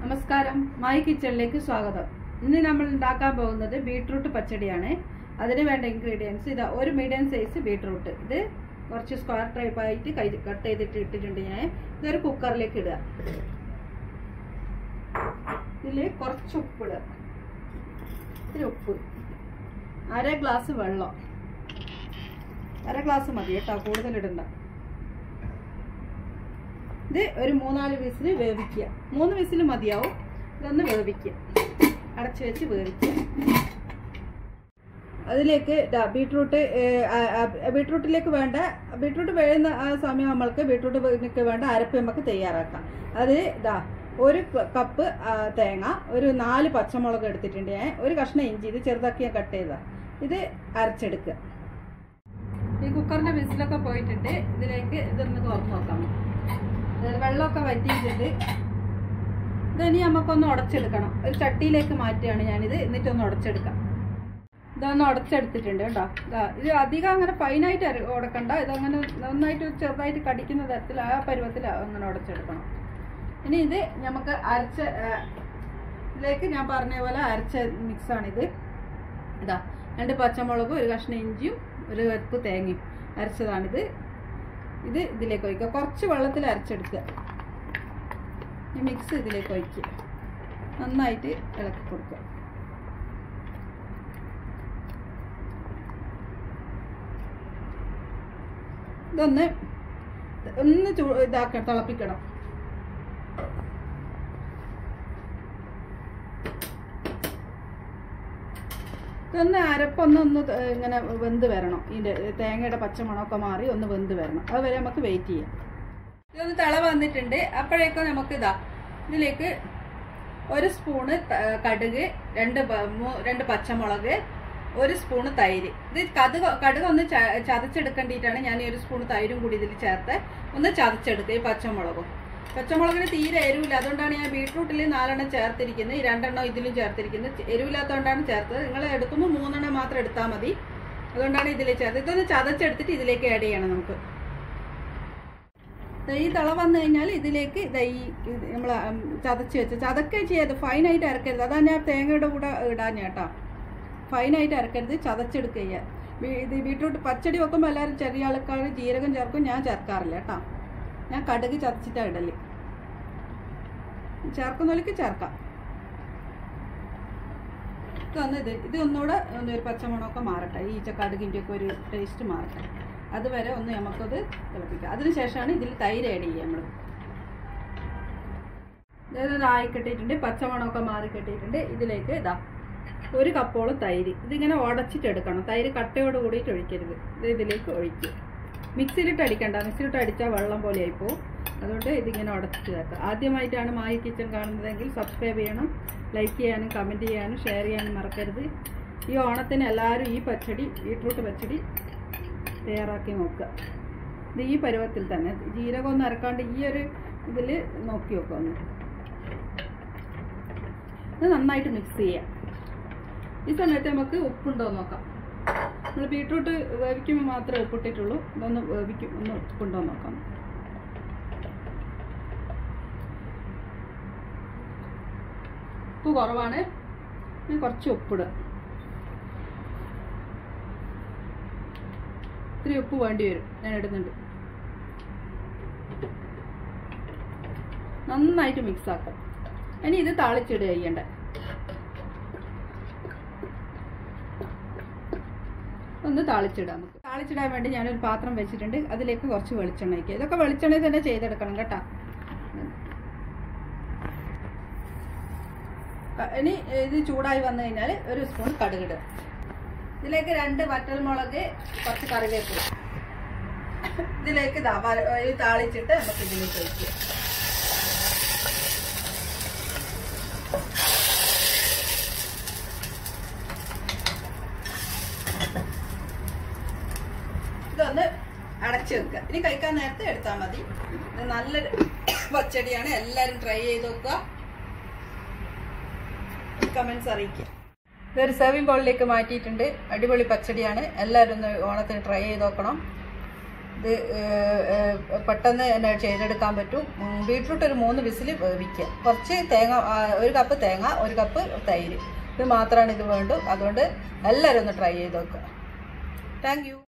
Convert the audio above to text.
നമസ്കാരം മായി കിച്ചണിലേക്ക് സ്വാഗതം ഇന്ന് നമ്മൾ ഉണ്ടാക്കാൻ പോകുന്നത് ബീട്രൂട്ട് പച്ചടിയാണ് അതിന് വേണ്ട ഇൻഗ്രീഡിയൻസ് ഇതാ ഒരു മീഡിയം സൈസ് ബീട്രൂട്ട് ഇത് കുറച്ച് സ്ക്വയർ ടൈപ്പ് ആയിട്ട് കൈ കട്ട് ചെയ്തിട്ട് ഇട്ടിട്ടുണ്ട് ഞാൻ ഇതൊരു കുക്കറിലേക്ക് ഇടുക ഇതിൽ കുറച്ച് ഉപ്പിടുക ഇത്തിരി ഉപ്പ് അര ഗ്ലാസ് വെള്ളം അര ഗ്ലാസ് മതി കേട്ടോ കൂടുതൽ ഇടണ്ട ഇത് ഒരു മൂന്നാല് വിസിൽ വേവിക്കുക മൂന്ന് വിസിൽ മതിയാവും ഇതൊന്ന് വേവിക്കുക അടച്ചു വെച്ച് വേവിക്കുക അതിലേക്ക് ദാ ബീട്രൂട്ട് ഏഹ്, ആ- ആ- ബീട്രൂട്ടിലേക്ക് വേണ്ട ബീട്രൂട്ട് വേഴുന്ന ആ സമയം നമ്മൾക്ക് ബീട്രൂട്ടിലേക്ക് വേണ്ട അരപ്പ് നമുക്ക് തയ്യാറാക്കാം അത് ഇതാ ഒരു ക- കപ്പ് ആ, തേങ്ങ ഒരു നാല് പച്ചമുളക് എടുത്തിട്ടുണ്ട് ഞാൻ ഒരു കഷ്ണം ഇഞ്ചി ഇത് ചെറുതാക്കി ഞാൻ കട്ട് ചെയ്താ ഇത് അരച്ചെടുക്കുക ഈ കുക്കറിന്റെ വിസിലൊക്കെ പോയിട്ടുണ്ട് ഇതിലേക്ക് ഇതൊന്ന് തുറന്ന് നോക്കാം ഇത് വെള്ളമൊക്കെ വറ്റിയിട്ടുണ്ട് ഇതിനി നമുക്കൊന്ന് ഉടച്ചെടുക്കണം ഒരു ചട്ടിയിലേക്ക് മാറ്റുകയാണ് ഞാനിത് എന്നിട്ടൊന്ന് ഉടച്ചെടുക്കാം ഇതൊന്ന് ഉടച്ചെടുത്തിട്ടുണ്ട് കേട്ടോ ഇതാ ഇത് അധികം അങ്ങനെ ഫൈനായിട്ട് അര ഉടക്കണ്ട ഇതങ്ങനെ നന്നായിട്ട് ചെറുതായിട്ട് കടിക്കുന്ന തരത്തിൽ ആ പരുവത്തിൽ അങ്ങനെ ഉടച്ചെടുക്കണം ഇനി ഇത് നമുക്ക് അരച്ച ആ, ഇതിലേക്ക് ഞാൻ പറഞ്ഞ പോലെ അരച്ച മിക്സാണിത് ഇതാ രണ്ട് പച്ചമുളകും ഒരു കഷ്ണം ഇഞ്ചിയും ഒരു കപ്പ് തേങ്ങയും അരച്ചതാണിത് ഇത് ഇതിലേക്ക് ഒഴിക്കുക കുറച്ച് വെള്ളത്തിൽ അരച്ചെടുക്കുക ഈ മിക്സ് ഇതിലേക്ക് ഒഴിക്കുക നന്നായിട്ട് ഇളക്കി കൊടുക്കുക ഇതൊന്ന് ഒന്ന് ചൂ ഇതാക്കണം തിളപ്പിക്കണം ഇതൊന്ന് അരപ്പൊന്ന് ഒന്ന് ത- ഇങ്ങനെ വെന്ത് വരണം ഇതിൻ്റെ തേങ്ങയുടെ പച്ചമണമൊക്കെ മാറി ഒന്ന് വെന്ത് വരണം അതുവരെ നമുക്ക് വെയിറ്റ് ചെയ്യാം ഇതൊന്ന് തിള വന്നിട്ടുണ്ട് അപ്പോഴേക്കും നമുക്ക് ഇതാ ഇതിലേക്ക് ഒരു സ്പൂണ് ത- കടുക് രണ്ട് പ- മൂ- രണ്ട് പച്ചമുളക് ഒരു സ്പൂണ് തൈര് ഇത് കടുക് കടുക് ഒന്ന് ച- ചതച്ചെടുക്കേണ്ടിയിട്ടാണ് ഞാൻ ഈ ഒരു സ്പൂൺ തൈരും കൂടി ഇതിൽ ചേർത്ത് ഒന്ന് ചതച്ചെടുക്കുക ഈ പച്ചമുളകും പച്ചമുളകിന് തീരെ എരിവില്ല അതുകൊണ്ടാണ് ഞാൻ ബീട്രൂട്ടിൽ നാലെണ്ണം ചേർത്തിരിക്കുന്നത് ഈ രണ്ടെണ്ണം ഇതിലും ചേർത്തിരിക്കുന്നത് എരിവില്ലാത്തതുകൊണ്ടാണ് ചേർത്തത് നിങ്ങൾ എടുക്കുമ്പോൾ മൂന്നെണ്ണം മാത്രം എടുത്താൽ മതി അതുകൊണ്ടാണ് ഇതിൽ ചേർത്തത് ഇതൊന്ന് ചതച്ചെടുത്തിട്ട് ഇതിലേക്ക് ആഡ് ചെയ്യണം നമുക്ക് ദേ ഈ തള വന്നു കഴിഞ്ഞാൽ ഇതിലേക്ക് ദേ ഈ നമ്മൾ ചതച്ച് വെച്ച് ചതക്കെ ചെയ്യത് ഫൈനായിട്ട് അരക്കരുത് അതാണ് ഞാൻ തേങ്ങയുടെ കൂടെ ഇടാൻ കേട്ടോ ഫൈനായിട്ട് അരക്കരുത് ചതച്ചെടുക്കുക ചെയ്യുക ബീ- ഇത് ബീട്രൂട്ട് പച്ചടി വെക്കുമ്പോൾ എല്ലാവരും ചെറിയ ആൾക്കാർ ജീരകം ചേർക്കും ഞാൻ ചേർക്കാറില്ല കേട്ടോ ഞാൻ കടുക് ചതച്ചിട്ടാണ് ഇടല് ചേർക്കുന്നവർക്ക് ചേർക്കാം ഇതൊന്ന് ഇത് ഇത് ഒന്നുകൂടെ ഒന്ന് ഒരു പച്ചമുളകൊക്കെ മാറട്ടെ ഈ കടുകിൻ്റെ ഒക്കെ ഒരു ടേസ്റ്റ് മാറട്ടെ അതുവരെ ഒന്ന് നമുക്കത് തിളപ്പിക്കാം അതിനുശേഷമാണ് ഇതിൽ തൈര് ആഡ് ചെയ്യുക നമ്മൾ ഇതായത് ആയി കെട്ടിയിട്ടുണ്ട് പച്ചമണമൊക്കെ മാറി കെട്ടിയിട്ടുണ്ട് ഇതിലേക്ക് ഇതാ ഒരു കപ്പോളം തൈര് ഇതിങ്ങനെ ഉടച്ചിട്ട് എടുക്കണം തൈര് കട്ടയോട് കൂടിയിട്ട് ഒഴിക്കരുത് ഇത് ഇതിലേക്ക് ഒഴിക്കുക മിക്സിയിലിട്ട് അടിക്കണ്ട മിക്സിയിലിട്ട് അടിച്ചാൽ വെള്ളം പോലെ ആയിപ്പോവും അതുകൊണ്ട് ഇതിങ്ങനെ ഉടച്ചിട്ട് ചേർക്കുക ആദ്യമായിട്ടാണ് മായി കിച്ചൺ കാണുന്നതെങ്കിൽ സബ്സ്ക്രൈബ് ചെയ്യണം ലൈക്ക് ചെയ്യാനും കമൻറ്റ് ചെയ്യാനും ഷെയർ ചെയ്യാനും മറക്കരുത് ഈ ഓണത്തിന് എല്ലാവരും ഈ പച്ചടി ബീട്രൂട്ട് പച്ചടി തയ്യാറാക്കി നോക്കുക ഇത് ഈ പരുവത്തിൽ തന്നെ ജീരകം ഒന്നും അരക്കാണ്ട് ഈ ഒരു ഇതിൽ നോക്കി നോക്കുക ഒന്ന് ഇത് നന്നായിട്ട് മിക്സ് ചെയ്യാം ഈ സമയത്ത് നമുക്ക് ഉപ്പുണ്ടോ എന്ന് നോക്കാം നമ്മൾ ബീട്രൂട്ട് വേവിക്കുമ്പോൾ മാത്രമേ ഉപ്പിട്ടിട്ടുള്ളൂ ഇതൊന്ന് വേവിക്കും ഒന്ന് ഉപ്പുണ്ടോ എന്ന് നോക്കാം ഉപ്പ് കുറവാണ് ഞാൻ കുറച്ച് ഉപ്പിടുക ഇത്തിരി ഉപ്പ് വേണ്ടി വരും ഞാൻ ഇടുന്നുണ്ട് നന്നായിട്ട് മിക്സ് ആക്കാം ഇനി ഇത് താളിച്ചിടുക ചെയ്യണ്ട ഒന്ന് താളിച്ചിടാം നമുക്ക് താളിച്ചിടാൻ വേണ്ടി ഞാനൊരു പാത്രം വെച്ചിട്ടുണ്ട് അതിലേക്ക് കുറച്ച് വെളിച്ചെണ്ണ വയ്ക്കുക ഇതൊക്കെ വെളിച്ചെണ്ണയിൽ തന്നെ ചെയ്തെടുക്കണം കേട്ടോ ക- ഇനി ഇത് ചൂടായി വന്നു കഴിഞ്ഞാൽ ഒരു സ്പൂൺ കടുകിടുക ഇതിലേക്ക് രണ്ട് വറ്റൽമുളക് കുറച്ച് കറിവേപ്പില ഇതിലേക്ക് ദാ വര- ഇത് താളിച്ചിട്ട് നമുക്ക് ഇതിലേക്ക് ഒഴിക്കുക ഇതൊന്ന് അടച്ചു വെക്കുക ഇനി കഴിക്കാൻ നേരത്തെ എടുത്താൽ മതി ഇത് നല്ലൊരു പച്ചടിയാണ് എല്ലാവരും ട്രൈ ചെയ്ത് നോക്കുക കമൻസ് അറിയിക്കുക ഇതൊരു സെർവിങ് ബൗളിലേക്ക് മാറ്റിയിട്ടുണ്ട് അടിപൊളി പച്ചടിയാണ് എല്ലാവരും ഒന്ന് ഓണത്തിന് ട്രൈ ചെയ്ത് നോക്കണം ഇത് ഏഹ്, ഏഹ്, പെട്ടെന്ന് തന്നെ ചെയ്തെടുക്കാൻ പറ്റും ഉം, ബീട്രൂട്ട് ഒരു മൂന്ന് വിസിൽ വേവിക്കുക കുറച്ച് തേങ്ങ ആ, ഒരു കപ്പ് തേങ്ങ ഒരു കപ്പ് തൈര് ഇത് മാത്രമാണ് ഇത് വേണ്ടു അതുകൊണ്ട് എല്ലാവരും ഒന്ന് ട്രൈ ചെയ്ത് നോക്കുക താങ്ക് യു